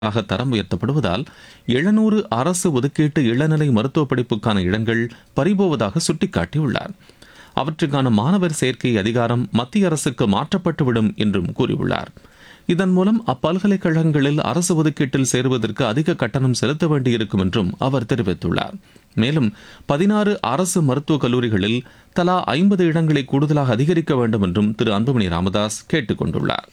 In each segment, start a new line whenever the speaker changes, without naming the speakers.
ஆக தரம் உயர்த்தப்படுவதால் எழுநூறு அரசு ஒதுக்கீட்டு இளநிலை மருத்துவ படிப்புக்கான இடங்கள் பறிபோவதாக சுட்டிக்காட்டியுள்ளார் அவற்றுக்கான மாணவர் சேர்க்கை அதிகாரம் மத்திய அரசுக்கு மாற்றப்பட்டுவிடும் என்றும் கூறியுள்ளார் இதன் மூலம் அப்பல்கலைக்கழகங்களில் அரசு ஒதுக்கீட்டில் சேருவதற்கு அதிக கட்டணம் செலுத்த வேண்டியிருக்கும் என்றும் அவர் தெரிவித்துள்ளார் மேலும் பதினாறு அரசு மருத்துவக் கல்லூரிகளில் தலா ஐம்பது இடங்களை கூடுதலாக அதிகரிக்க வேண்டும் என்றும் திரு அன்புமணி ராமதாஸ் கேட்டுக் கொண்டுள்ளார்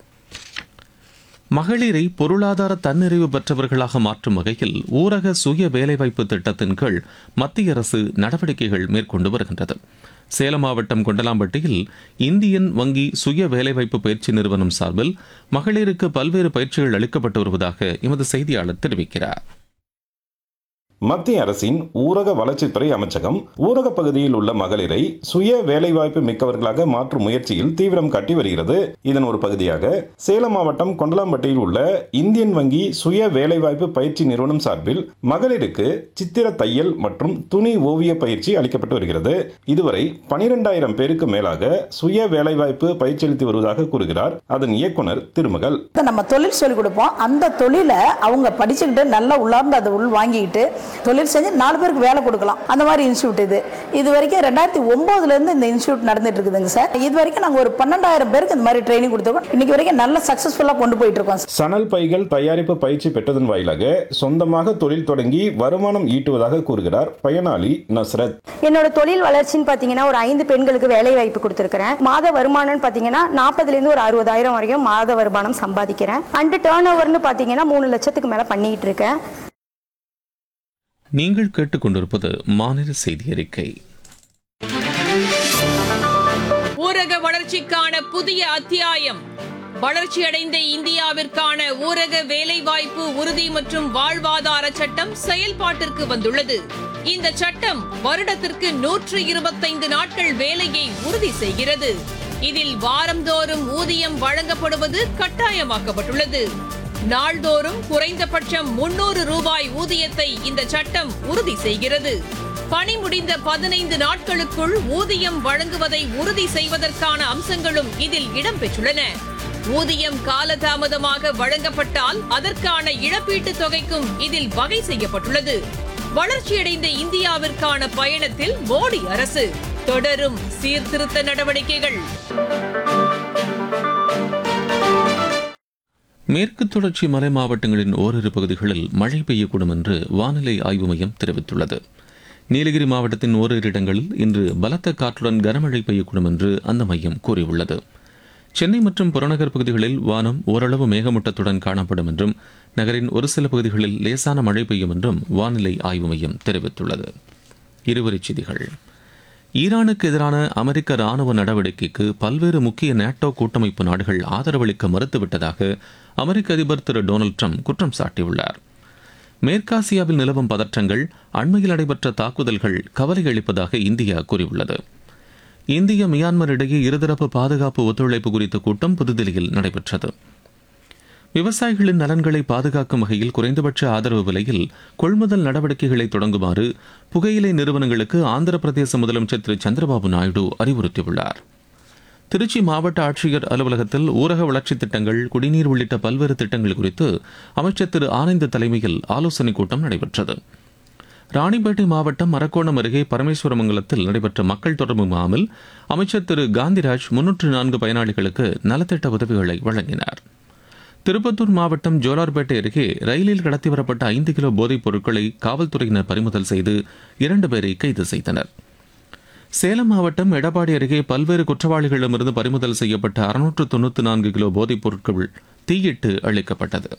மகளிரை பொருளாதார தன்னிறைவு பெற்றவர்களாக மாற்றும் வகையில் ஊரக சுய வேலைவாய்ப்பு திட்டத்தின் கீழ் மத்திய அரசு நடவடிக்கைகள் மேற்கொண்டு வருகின்றது சேலம் மாவட்டம் கொண்டலாம்பட்டியில் இந்தியன் வங்கி சுய வேலைவாய்ப்பு பயிற்சி நிறுவனம் சார்பில் மகளிருக்கு பல்வேறு பயிற்சிகள் அளிக்கப்பட்டு வருவதாக எமது செய்தியாளர் தெரிவிக்கிறார்
மத்திய அரசின் ஊரக வளர்ச்சித்துறை அமைச்சகம் ஊரக பகுதியில் உள்ள மகளிரை சுய வேலைவாய்ப்பு மிக்கவர்களாக மாற்றும் முயற்சியில் தீவிரம் காட்டி வருகிறது இதன் ஒரு பகுதியாக சேலம் மாவட்டம் கொண்டலாம்பட்டியில் உள்ள இந்தியன் வங்கி சுய வேலைவாய்ப்பு பயிற்சி நிறுவனம் சார்பில் மகளிருக்கு சித்திர தையல் மற்றும் துணி ஓவிய பயிற்சி அளிக்கப்பட்டு வருகிறது இதுவரை பனிரெண்டாயிரம் பேருக்கு மேலாக சுய வேலைவாய்ப்பு பயிற்சி அளித்து வருவதாக கூறுகிறார் அதன் இயக்குனர் திருமகள்
நம்ம தொழில் சொல்லிக் கொடுப்போம் அந்த தொழிலை அவங்க படிச்சுக்கிட்டு நல்லா உள்ளார்ந்து அதை உள் வாங்கிக்கிட்டு தொழில் செஞ்சு நாலு பேருக்கு வேலை கொடுக்கலாம் அந்த மாதிரி இன்ஸ்டியூட் இது இது வரைக்கும் ரெண்டாயிரத்தி ஒன்பதுல இருந்து இந்த இன்ஸ்டியூட் நடந்துட்டு இருக்குதுங்க சார் இது வரைக்கும் நாங்கள் ஒரு பன்னெண்டாயிரம் பேருக்கு இந்த மாதிரி ட்ரைனிங் கொடுத்துருக்கோம் இன்னைக்கு வரைக்கும் நல்ல சக்சஸ்ஃபுல்லாக கொண்டு போயிட்டு இருக்கோம் சார்.
சணல் பைகள் தயாரிப்பு பயிற்சி பெற்றதன் வாயிலாக சொந்தமாக தொழில் தொடங்கி வருமானம் ஈட்டுவதாக கூறுகிறார் பயனாளி நஸ்ரத்
என்னோட தொழில் வளர்ச்சின்னு பார்த்தீங்கன்னா ஒரு ஐந்து பெண்களுக்கு வேலை வாய்ப்பு கொடுத்துருக்கிறேன் மாத வருமானம்னு பார்த்தீங்கன்னா நாற்பதுலேருந்து ஒரு அறுபதாயிரம் வரைக்கும் மாத வருமானம் சம்பாதிக்கிறேன் அண்டு டேர்ன் ஓவர்னு பார்த்தீங்கன்னா மூணு லட்சத்துக்கு மேலே பண்ணிட்டு இருக்கேன்
நீங்கள் கேட்டுக்கொண்டிருப்பது மாநில செய்தி அறிக்கை
ஊரக வளர்ச்சிக்கான புதிய அத்தியாயம் வளர்ச்சியடைந்த இந்தியாவிற்கான ஊரக வேலைவாய்ப்பு உறுதி மற்றும் வாழ்வாதார சட்டம் செயல்பாட்டிற்கு வந்துள்ளது இந்த சட்டம் வருடத்திற்கு நூற்று இருபத்தைந்து நாட்கள் வேலையை உறுதி செய்கிறது இதில் வாரந்தோறும் ஊதியம் வழங்கப்படுவது கட்டாயமாக்கப்பட்டுள்ளது நாள்தோறும் குறைந்தபட்சம் முன்னூறு ரூபாய் ஊதியத்தை இந்த சட்டம் உறுதி செய்கிறது பணி முடிந்த பதினைந்து நாட்களுக்குள் ஊதியம் வழங்குவதை உறுதி செய்வதற்கான அம்சங்களும் இதில் இடம்பெற்றுள்ளன ஊதியம் காலதாமதமாக வழங்கப்பட்டால் அதற்கான இழப்பீட்டுத் தொகைக்கும் இதில் வகை செய்யப்பட்டுள்ளது வளர்ச்சியடைந்த இந்தியாவிற்கான பயணத்தில் மோடி அரசு தொடரும் சீர்திருத்த நடவடிக்கைகள்
மேற்கு தொடர்ச்சி மலை மாவட்டங்களின் ஓரிரு பகுதிகளில் மழை பெய்யக்கூடும் என்று வானிலை ஆய்வு மையம் தெரிவித்துள்ளது நீலகிரி மாவட்டத்தின் ஓரிரு இடங்களில் இன்று பலத்த காற்றுடன் கனமழை பெய்யக்கூடும் என்று அந்த மையம் கூறியுள்ளது சென்னை மற்றும் புறநகர் பகுதிகளில் வானம் ஓரளவு மேகமூட்டத்துடன் காணப்படும் என்றும் நகரின் ஒரு சில பகுதிகளில் லேசான மழை பெய்யும் என்றும் வானிலை ஆய்வு மையம் தெரிவித்துள்ளது இருவரிச் செய்திகள் ஈரானுக்கு எதிரான அமெரிக்க ராணுவ நடவடிக்கைக்கு பல்வேறு முக்கிய நேட்டோ கூட்டமைப்பு நாடுகள் ஆதரவளிக்க மறுத்துவிட்டதாக அமெரிக்க அதிபர் திரு டொனால்டு ட்ரம்ப் குற்றம் சாட்டியுள்ளார் மேற்காசியாவில் நிலவும் பதற்றங்கள் அண்மையில் நடைபெற்ற தாக்குதல்கள் கவலை அளிப்பதாக இந்தியா கூறியுள்ளது இந்திய மியான்மர் இடையே இருதரப்பு பாதுகாப்பு ஒத்துழைப்பு குறித்த கூட்டம் புதுதில்லியில் நடைபெற்றது விவசாயிகளின் நலன்களை பாதுகாக்கும் வகையில் குறைந்தபட்ச ஆதரவு விலையில் கொள்முதல் நடவடிக்கைகளை தொடங்குமாறு புகையிலை நிறுவனங்களுக்கு ஆந்திர பிரதேச முதலமைச்சர் திரு சந்திரபாபு நாயுடு அறிவுறுத்தியுள்ளார் திருச்சி மாவட்ட ஆட்சியர் அலுவலகத்தில் ஊரக வளர்ச்சித் திட்டங்கள் குடிநீர் உள்ளிட்ட பல்வேறு திட்டங்கள் குறித்து அமைச்சர் திரு ஆனந்த் தலைமையில் ஆலோசனைக் கூட்டம் நடைபெற்றது ராணிப்பேட்டை மாவட்டம் மரக்கோணம் அருகே பரமேஸ்வரமங்கலத்தில் நடைபெற்ற மக்கள் தொடர்பு முகாமில் அமைச்சர் திரு காந்திராஜ் முன்னூற்று நான்கு பயனாளிகளுக்கு நலத்திட்ட உதவிகளை வழங்கினார் திருப்பத்தூர் மாவட்டம் ஜோலார்பேட்டை அருகே ரயிலில் கடத்தி வரப்பட்ட ஐந்து கிலோ போதைப் பொருட்களை காவல்துறையினர் பறிமுதல் செய்து இரண்டு பேரை கைது செய்தனர் சேலம் மாவட்டம் எடப்பாடி அருகே பல்வேறு குற்றவாளிகளிடமிருந்து பறிமுதல் செய்யப்பட்ட அறுநூற்று தொண்ணூற்று நான்கு கிலோ போதைப் பொருட்கள் தீயிட்டு அளிக்கப்பட்டது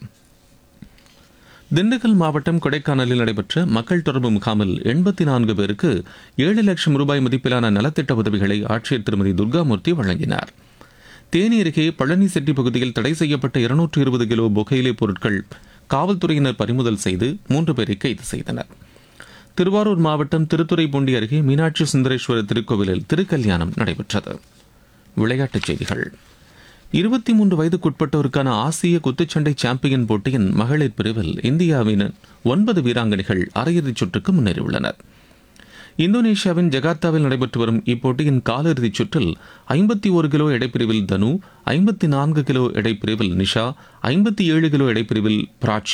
திண்டுக்கல் மாவட்டம் கொடைக்கானலில் நடைபெற்ற மக்கள் தொடர்பு முகாமில் எண்பத்தி நான்கு பேருக்கு ஏழு லட்சம் ரூபாய் மதிப்பிலான நலத்திட்ட உதவிகளை ஆட்சியர் திருமதி துர்காமூர்த்தி வழங்கினார் தேனி அருகே பழனி செட்டி பகுதியில் தடை செய்யப்பட்ட இருநூற்று இருபது கிலோ புகையிலை பொருட்கள் காவல்துறையினர் பறிமுதல் செய்து மூன்று பேரை கைது செய்தனர் திருவாரூர் மாவட்டம் திருத்துறைப்பூண்டி அருகே மீனாட்சி சுந்தரேஸ்வரர் திருக்கோவிலில் திருக்கல்யாணம் நடைபெற்றது விளையாட்டுச் செய்திகள் இருபத்தி மூன்று வயதுக்குட்பட்டோருக்கான ஆசிய குத்துச்சண்டை சாம்பியன் போட்டியின் மகளிர் பிரிவில் இந்தியாவின் ஒன்பது வீராங்கனைகள் அரையிறுதிச் சுற்றுக்கு முன்னேறியுள்ளனர் இந்தோனேஷியாவின் ஜகார்த்தாவில் நடைபெற்று வரும் இப்போட்டியின் காலிறுதிச் சுற்றில் ஐம்பத்தி ஒரு கிலோ எடைப்பிரிவில் தனு ஐம்பத்தி நான்கு கிலோ எடைப்பிரிவில் நிஷா ஐம்பத்தி ஏழு கிலோ எடைப்பிரிவில் பிராச்சி